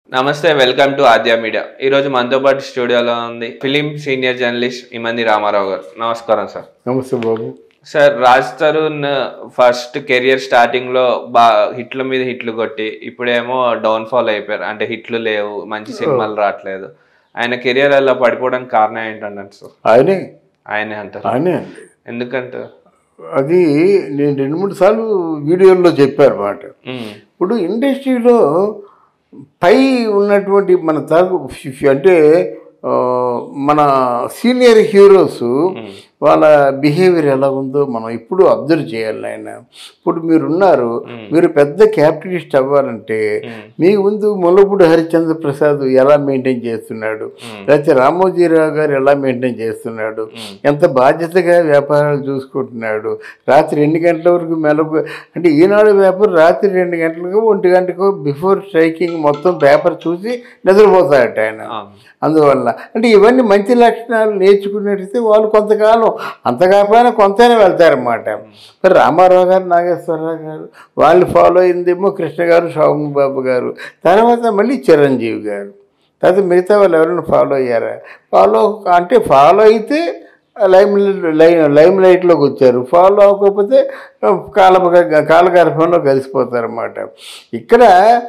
నమస్తే welcome to Aadya media ఈ రోజు మనతో పాటు స్టూడియోలో ఉంది film senior journalist Imandi Ramarao garu నమస్కారం సార్ నమస్తే బాబు sir Raj Tarun first career starting లో బా హిట్ల మీద హిట్లు కొట్టి ఇప్పుడేమో డౌన్ ఫాల్ అయిపోయారు అంటే హిట్లు లేవు మంచి సినిమాలు రావట్లేదు ఆయన కెరియర్ అలా పడిపోవడానికి కారణం ఏంటంటారు సార్ ఆయనే ఆయనే అంటారు ఆయనే అండి ఎందుకంటే అది నేను రెండు మూడు సార్లు వీడియోల్లో చెప్పాను మాట ఉమ్, ఇప్పుడు ఇండస్ట్రీలో పై ఉన్నటువంటి మన తాగు అంటే ఆ, మన సీనియర్ హీరోస్ వాళ్ళ బిహేవియర్ ఎలా ఉందో మనం ఇప్పుడు అబ్జర్వ్ చేయాలి ఆయన ఇప్పుడు మీరున్నారు మీరు పెద్ద క్యాపిటలిస్ట్ అవ్వాలంటే మీ ముందు ముల్లపూడి హరిచంద్ర ప్రసాద్ ఎలా మెయింటైన్ చేస్తున్నాడు లేకపోతే రామోజీరావు గారు ఎలా మెయింటైన్ చేస్తున్నాడు ఎంత బాధ్యతగా వ్యాపారాలు చూసుకుంటున్నాడు రాత్రి ఎన్ని గంటల వరకు మెలకు అంటే ఈనాడు పేపర్ రాత్రి రెండు గంటలకు ఒంటి గంటకు బిఫోర్ స్ట్రైకింగ్ మొత్తం పేపర్ చూసి నిద్రపోతాడట ఆయన ఆ, అందువల్ల అంటే ఇవన్నీ మంచి లక్షణాలు నేర్చుకున్నట్టయితే వాళ్ళు కొంతకాలం అంత కాకపోయినా కొంతైనా వెళ్తారన్నమాట మరి రామారావు గారు నాగేశ్వరరావు గారు వాళ్ళు ఫాలో అయిందేమో కృష్ణ గారు శోభన్ బాబు గారు తర్వాత మళ్ళీ చిరంజీవి గారు తర్వాత మిగతా వాళ్ళు ఎవరైనా ఫాలో అయ్యారా ఫాలో అంటే ఫాలో అయితే లైమ్ లైమ్ లైమ్ లైట్లోకి వచ్చారు ఫాలో అవ్వకపోతే కాల కాలగర్భంలో కలిసిపోతారన్నమాట ఇక్కడ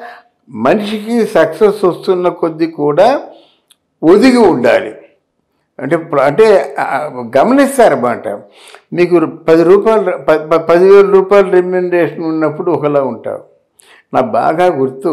మనిషికి సక్సెస్ వస్తున్న కొద్దీ కూడా ఒదిగి ఉండాలి అంటే ప్ర- అంటే ఆ, గమనిస్తారన్నమాట మీకు పది రూపాయలు ప- ప- పదివేల రూపాయలు రెమ్యూనరేషన్ ఉన్నప్పుడు ఒకలా ఉంటావు నాకు బాగా గుర్తు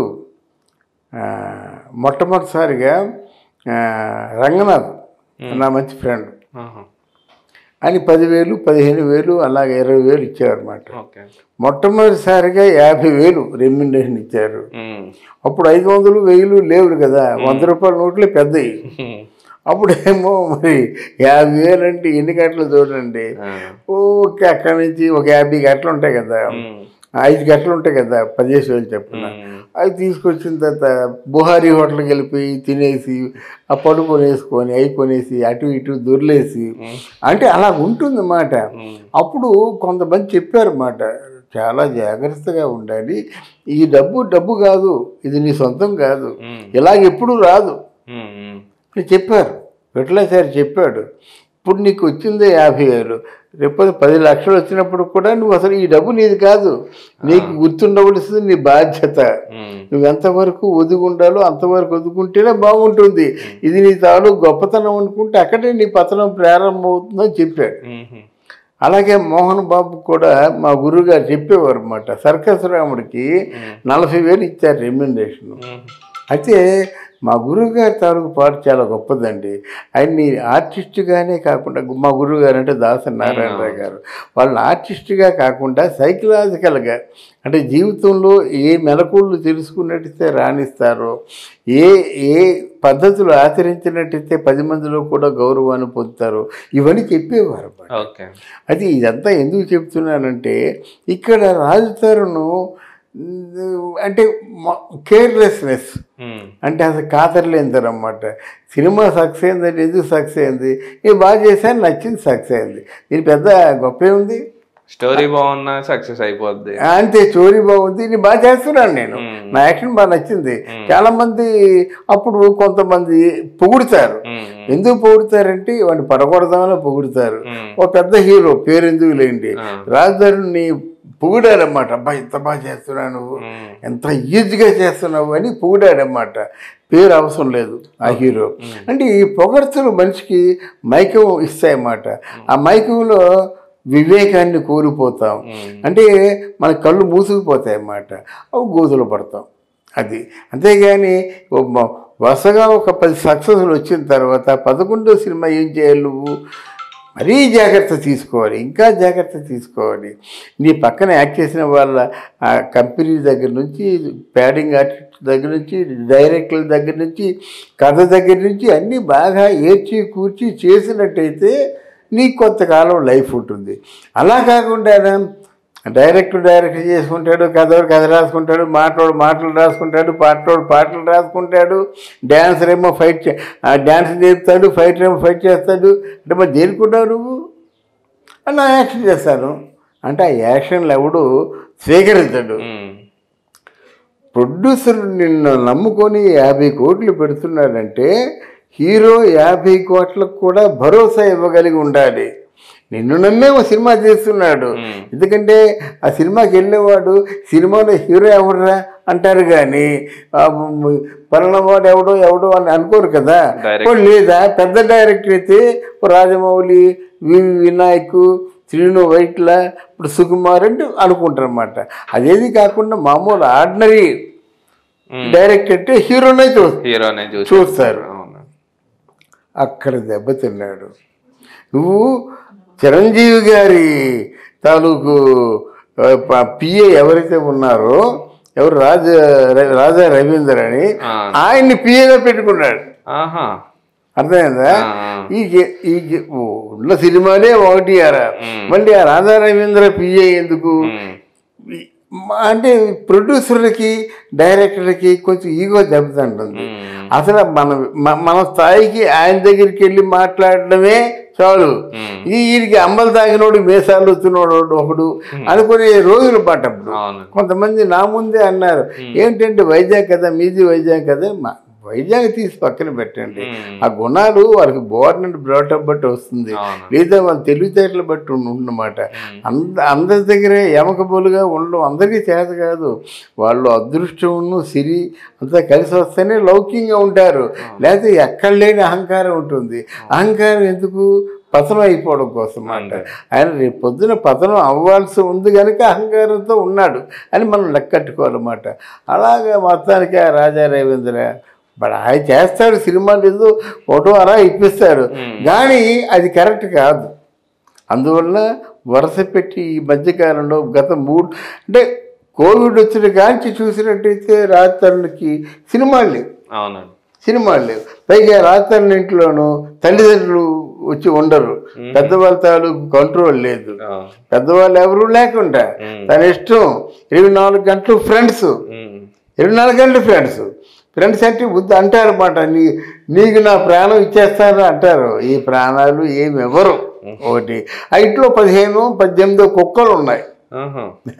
ఆ, మొట్టమొదటిసారిగా ఆ, రంగనాథ్ నా మంచి ఫ్రెండ్ ఆహా, అని పదివేలు పదిహేను వేలు అలాగే ఇరవై వేలు ఇచ్చారన్నమాట ఓకే మొట్టమొదటిసారిగా యాభై వేలు రెమ్యూనరేషన్ ఇచ్చారు ఉమ్, అప్పుడు ఐదు వందలు వెయ్యిలు లేవు కదా వంద రూపాయల నోట్లే పెద్దవి ఉమ్, అప్పుడేమో మరి యాభై వేలు అంటే ఎన్ని గంటలు చూడండి ఆ, ఓకే అక్కడి నుంచి ఒక యాభై గంటలు ఉంటాయి కదా ఉమ్, ఐదు గంటలు ఉంటాయి కదా పదిహేను వేలు చెప్పున ఉమ్, అవి తీసుకొచ్చిన తర్వాత బుహారీ హోటల్కి వెళ్ళిపోయి తినేసి ఆ పడుకొని వేసుకొని అవి కొనేసి అటు ఇటు దొర్లేసి అంటే అలా ఉంటుంది అన్నమాట ఉమ్, అప్పుడు కొంతమంది చెప్పారన్నమాట చాలా జాగ్రత్తగా ఉండాలి ఈ డబ్బు డబ్బు కాదు ఇది నీ సొంతం కాదు ఉమ్, ఇలాగ ఎప్పుడు రాదు ఉమ్, ఉమ్, అని చెప్పారు విఠలాచారి చెప్పాడు ఇప్పుడు నీకు వచ్చిందే యాభై వేలు రేపు పది లక్షలు వచ్చినప్పుడు కూడా నువ్వు అసలు ఈ డబ్బు నీది కాదు నీకు గుర్తుండవలసింది నీ బాధ్యత ఉమ్, నువ్వు ఎంతవరకు ఒదుగుండాలో అంతవరకు ఒదుకుంటేనే బాగుంటుంది ఇది నీ తాను గొప్పతనం అనుకుంటే అక్కడే నీ పతనం ప్రారంభమవుతుందని చెప్పాడు ఉమ్, అలాగే మోహన్ బాబు కూడా మా గురువు గారు చెప్పేవారు అనమాట సర్కస్ రాముడికి నలభై వేలు ఇచ్చారు రెమ్యునరేషన్ ఉమ్, అయితే మా గురువు గారి తాలూకు పాట చాలా గొప్పదండి ఆయన్ని ఆర్టిస్ట్గానే కాకుండా మా గురువు గారు అంటే దాస నారాయణరావు గారు వాళ్ళని ఆర్టిస్ట్గా కాకుండా సైకలాజికల్గా అంటే జీవితంలో ఏ మెలకుళ్ళు తెలుసుకున్నట్టయితే రాణిస్తారో ఏ ఏ పద్ధతులు ఆచరించినట్టయితే పది మందిలో కూడా గౌరవాన్ని పొందుతారో ఇవన్నీ చెప్పేవారు అన్నమాట. ఓకే అది ఇదంతా ఎందుకు చెప్తున్నానంటే ఇక్కడ రాజుతారును అంటే కేర్లెస్నెస్ ఉమ్, అంటే అసలు కాతరలేనిదన్నమాట సినిమా సక్సెస్ అయిందంటే ఎందుకు సక్సెస్ అయింది నేను బాగా చేశాను నచ్చింది సక్సెస్ అయింది దీని పెద్ద గొప్ప ఏముంది స్టోరీ బాగున్నా సక్సెస్ అయిపోద్ది అంతే స్టోరీ బాగుంది నేను బాగా చేస్తున్నాను నేను మ్మ్. నా యాక్షన్ బాగా నచ్చింది చాలా మంది అప్పుడు కొంతమంది పొగుడుతారు ఉమ్, ఎందుకు పొగుడుతారంటే వాడిని పడగొడదామని పొగుడుతారు ఉమ్, ఒక పెద్ద హీరో పేరు ఎందుకు లేండి ఆ. రాజధానిని పొగిడారన్నమాట అబ్బా ఎంత బాగా చేస్తున్నావు నువ్వు ఉమ్, ఎంత ఈజీగా చేస్తున్నావు అని పొగిడాడన్నమాట పేరు అవసరం లేదు ఆ హీరో అంటే ఈ పొగడ్తలు మనిషికి మైకం ఇస్తాయన్నమాట ఆ మైకంలో వివేకాన్ని కోల్పోతాం ఉమ్, అంటే మన కళ్ళు మూసుకుపోతాయి అన్నమాట అవి గోతులు పడతాం అది అంతేగాని ఓ మ- వరుసగా ఒక పది సక్సెస్లు వచ్చిన తర్వాత పదకొండో సినిమా ఏం చేయాలి నువ్వు మరీ జాగ్రత్త తీసుకోవాలి ఇంకా జాగ్రత్త తీసుకోవాలి నీ పక్కన యాక్ట్ చేసిన వాళ్ళ ఆ కంపెనీ దగ్గర నుంచి ప్యాడింగ్ ఆర్టిస్ట్ దగ్గర నుంచి డైరెక్టర్ల దగ్గర నుంచి కథ దగ్గర నుంచి అన్నీ బాగా ఏర్చి కూర్చి చేసినట్టయితే నీకు కొంతకాలం లైఫ్ ఉంటుంది అలా కాకుండా డైరెక్టర్ డైరెక్ట్ చేసుకుంటాడు కథోడు కథ రాసుకుంటాడు మాటోడు మాటలు రాసుకుంటాడు పాటోడు పాటలు రాసుకుంటాడు డ్యాన్సర్ ఏమో ఫైట్ చే డ్యాన్స్ నేర్పుతాడు ఫైటర్ ఏమో ఫైట్ చేస్తాడు అంటే మరి దేనికున్నావు నువ్వు అలా యాక్షన్ చేస్తాను అంటే ఆ యాక్షన్లు ఎవడు స్వీకరించడు ఉమ్, ప్రొడ్యూసర్ నిన్ను నమ్ముకొని యాభై కోట్లు పెడుతున్నాడంటే హీరో యాభై కోట్లకు కూడా భరోసా ఇవ్వగలిగి ఉండాలి నిన్ను నమ్మే ఒక సినిమా తీస్తున్నాడు మ్మ్. ఎందుకంటే ఆ సినిమాకి వెళ్ళేవాడు సినిమాలో హీరో ఎవడరా అంటారు కానీ పలానా వాడు ఎవడో ఎవడో అని అనుకోరు కదా Direct. ఇప్పుడు లేదా పెద్ద డైరెక్టర్ అయితే ఇప్పుడు రాజమౌళి వి వినాయక్ శ్రీను వైట్ల ఇప్పుడు సుకుమార్ అంటే అనుకుంటారు అనమాట అదేది కాకుండా మామూలు ఆర్డినరీ మ్మ్. డైరెక్టర్ అంటే హీరోనే చూ హీరోనే చూసి చూస్తారు అవును అక్కడ దెబ్బతిన్నాడు నువ్వు చిరంజీవి గారి తాలూకు పిఏ ఎవరైతే ఉన్నారో ఎవరు రాజా రాజా రవీందర్ అని ఆ. ఆయన్ని పిఏగా పెట్టుకున్నాడు ఆహా అర్థమైందా ఆ. ఈ గే- ఈ గే- ఓ, ఉన్న సినిమాలే ఒకటి అరా మ్మ్. మళ్ళీ ఆ రాధా రవీంద్ర పిఏ ఎందుకు మ్మ్. ఈ- మ- అంటే ప్రొడ్యూసర్లకి డైరెక్టర్లకి కొంచెం ఈగో దెబ్బతింటుంది మ్మ్. అసలు మన మ- మన స్థాయికి ఆయన దగ్గరికి వెళ్ళి మాట్లాడడమే చాలు మ్మ్. ఈ వీడికి అమ్మలు తాగినోడు మేసాలు వచ్చినోడు ఒకడు అనుకునే రోజులు పట్టప్పుడు అవును కొంతమంది నా ముందే అన్నారు ఏంటంటే వైజాగ్ కదా మీది వైజాగ్ కదా మా- వైజాగ్ తీసి పక్కన పెట్టండి మ్మ్. ఆ గుణాలు వాళ్ళకి బోర్న్ అండ్ బ్రాటప్ బట్టి వస్తుంది అవును లేదా వాళ్ళ తెలివితేటలు బట్టి ఉన్నమాట అంద అందరి దగ్గరే ఎమకబోలుగా ఉండడం అందరికీ చేత కాదు వాళ్ళు అదృష్టమును సిరి అంతా కలిసి వస్తేనే లౌక్యంగా ఉంటారు లేకపోతే ఎక్కడ లేని అహంకారం ఉంటుంది అహంకారం ఎందుకు పతనం అయిపోవడం కోసం అన్నమాట ఆయన రేపు పొద్దున పతనం అవ్వాల్సి ఉంది కనుక అహంకారంతో ఉన్నాడు అని మనం లెక్కట్టుకోవాలన్నమాట అలాగే మొత్తానికి ఆ రాజా రవీంద్ర బట్ ఆయన చేస్తాడు సినిమాలు ఏదో ఫోటో అలా ఇప్పిస్తాడు కానీ అది కరెక్ట్ కాదు అందువల్ల వరుస పెట్టి ఈ మధ్యకాలంలో గత మూడు అంటే కోవిడ్ వచ్చిన కాంచి చూసినట్టయితే రాజధానికి సినిమాలు లేవు అవునండి సినిమాలు లేవు పైగా రాజధాని ఇంట్లోనూ తల్లిదండ్రులు వచ్చి ఉండరు పెద్దవాళ్ళ తాలూకు కంట్రోల్ లేదు ఆ. పెద్దవాళ్ళు ఎవరు లేకుండా మ్మ్. తన ఇష్టం ఇరవై నాలుగు గంటలు ఫ్రెండ్స్ మ్మ్. ఇరవై ఇరవై నాలుగు గంటలు ఫ్రెండ్స్ ఫ్రెండ్స్ అంటే బుద్ధి అంటారు అన్నమాట నీ నీకు నా ప్రాణం ఇచ్చేస్తారు అంటారు ఈ ప్రాణాలు ఏమి ఎవరు ఒకటి ఆ ఇంట్లో పదిహేను పద్దెనిమిదో కుక్కలు ఉన్నాయి ఆహా.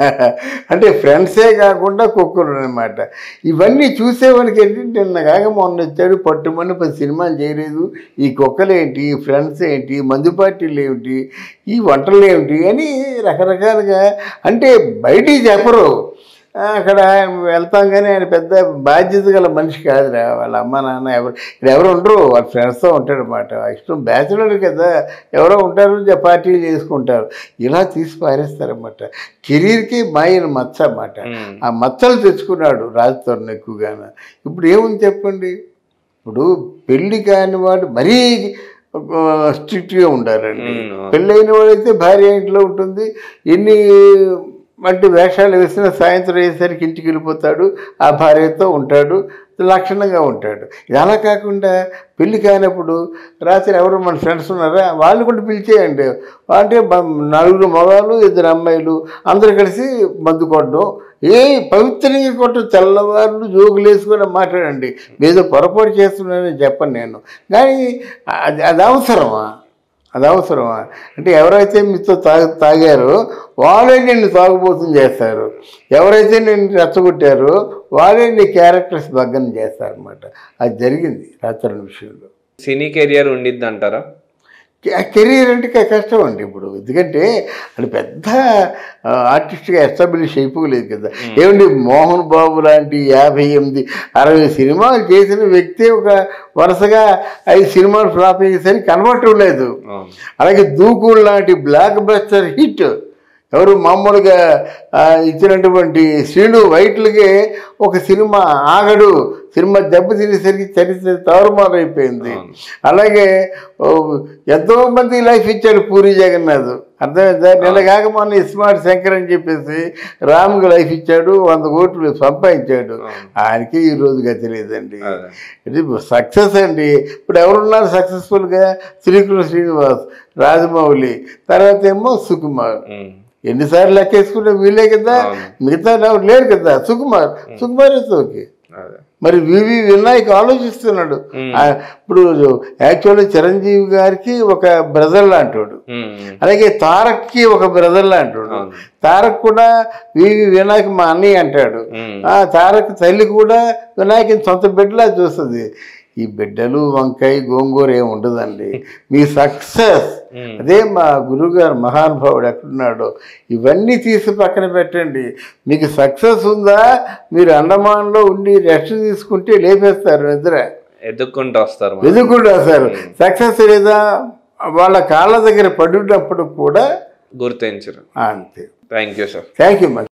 అంటే ఫ్రెండ్సే కాకుండా కుక్కలు అనమాట ఇవన్నీ చూసేవానికి ఏంటంటే నిన్న కాక మొన్న వచ్చాడు పట్టుమని పది సినిమాలు చేయలేదు ఈ కుక్కలు ఏంటి ఈ ఫ్రెండ్స్ ఏంటి మందు పార్టీలు ఏమిటి ఈ వంటలు ఏమిటి అని రకరకాలుగా అంటే బయటికి చెప్పరు ఆ, అక్కడ వెళ్తాం కానీ ఆయన పెద్ద బాధ్యత గల మనిషి కాదురా వాళ్ళ అమ్మ నాన్న ఎవరు ఇక్కడ ఎవరు ఉండరు వాళ్ళ ఫ్రెండ్స్తో ఉంటాడు అనమాట ఇష్టం బ్యాచులర్ కదా ఎవరో ఉంటారు జ- పార్టీలు చేసుకుంటారు ఇలా తీసి పారేస్తారన్నమాట కెరీర్కి మాయన మచ్చ అన్నమాట మ్మ్. ఆ మచ్చలు తెచ్చుకున్నాడు రాజతోరణ ఎక్కువగాను ఇప్పుడు ఏముంది చెప్పండి ఇప్పుడు పెళ్లి కాని వాడు మరీ స్ట్రిక్ట్గా ఉండాలండి మ్మ్. పెళ్ళైన వాడైతే భార్య ఇంట్లో ఉంటుంది ఎన్ని వంటి వేషాలు వేసిన సాయంత్రం అయ్యేసరికి ఇంటికి వెళ్ళిపోతాడు ఆ భార్యతో ఉంటాడు లక్షణంగా ఉంటాడు ఇది అలా కాకుండా పెళ్లి కానప్పుడు రాత్రి ఎవరు మన ఫ్రెండ్స్ ఉన్నారా వాళ్ళు కూడా పిలిచేయండి అంటే బ- నలుగురు మగవాళ్ళు ఇద్దరు అమ్మాయిలు అందరూ కలిసి మందు కొట్టడం ఏ పవిత్రంగా కొట్ట తెల్లవారులు జోకులు వేసుకొని మాట్లాడండి ఏదో పొరపాటు చేస్తున్నానని చెప్పను నేను కానీ అది అది అవసరమా అది అవసరమా అంటే ఎవరైతే మీతో తాగి తాగారో వాళ్ళే నిన్ను తాగుబోతం చేస్తారు ఎవరైతే నిన్ను రెచ్చగొట్టారో వాళ్ళే నీ క్యారెక్టర్స్ భగ్గన చేస్తారనమాట అది జరిగింది రాచరణ విషయంలో సినీ కెరియర్ ఉండిద్ది అంటారా కెరీర్ అంటే క- కష్టం అండి ఇప్పుడు ఎందుకంటే అది పెద్ద ఆ, ఆర్టిస్ట్గా ఎస్టాబ్లిష్ అయిపోలేదు కదా ఏమండి మోహన్ బాబు లాంటి యాభై ఎనిమిది అరవై సినిమాలు చేసిన వ్యక్తి ఒక వరుసగా ఐదు సినిమాలు ఫ్లాప్ అయ్యేసరికి కనబడటం లేదు అవును అలాగే దూకుడు లాంటి బ్లాక్ బస్టర్ హిట్ ఎవరు మామూలుగా ఆ, ఇచ్చినటువంటి శ్రీను వైట్లకే ఒక సినిమా ఆగడు సినిమా దెబ్బతినేసరికి చరిత్ర తారుమారైపోయింది అవును. అలాగే ఓ, ఎంతో మంది లైఫ్ ఇచ్చాడు పూరి జగన్నాథ్ అర్థమైందా నిన్న కాక మొన్న స్మార్ట్ శంకర్ అని చెప్పేసి రాముకి లైఫ్ ఇచ్చాడు వంద కోట్లు సంపాదించాడు అవును. ఆయనకి ఈ రోజు గతి లేదండి అదే. ఇది సక్సెస్ అండి ఇప్పుడు ఎవరున్నారు సక్సెస్ఫుల్గా శ్రీకృష్ణ శ్రీనివాస్ రాజమౌళి తర్వాత ఏమో సుకుమార్ మ్మ్. ఎన్నిసార్లు లెక్కేసుకుంటే వీళ్ళే కదా అవును. మిగతా ఎవరు లేరు కదా సుకుమార్ సుకుమార్ ఇస్ ఓకే అదే మరి వివి వినాయక్ ఆలోచిస్తున్నాడు ఆ, ఇప్పుడు యాక్చువల్లీ చిరంజీవి గారికి ఒక బ్రదర్ లాంటోడు ఉమ్, అలాగే తారక్కి ఒక బ్రదర్ లాంటోడు అవును. తారక్ కూడా వివి వినాయక్ మా అన్నయ్య అంటాడు ఉమ్, ఆ తారక్ తల్లి కూడా వినాయకుని సొంత బిడ్డలా చూస్తుంది ఈ బిడ్డలు వంకాయ గోంగూర ఏమి ఉండదండి మీ సక్సెస్ ఉమ్. అదే మా గురువుగారు మహానుభావుడు ఎక్కడున్నాడో ఇవన్నీ తీసి పక్కన పెట్టండి మీకు సక్సెస్ ఉందా మీరు అండమాన్లో ఉండి రెస్ట్ తీసుకుంటే లేపేస్తారు నిద్ర ఎదుక్కుంటూ వస్తారు మరి. ఎదుగుండా సార్ సక్సెస్ లేదా వాళ్ళ కాళ్ళ దగ్గర పడున్నప్పుడు కూడా గుర్తించరు అంతే thank you sir thank you much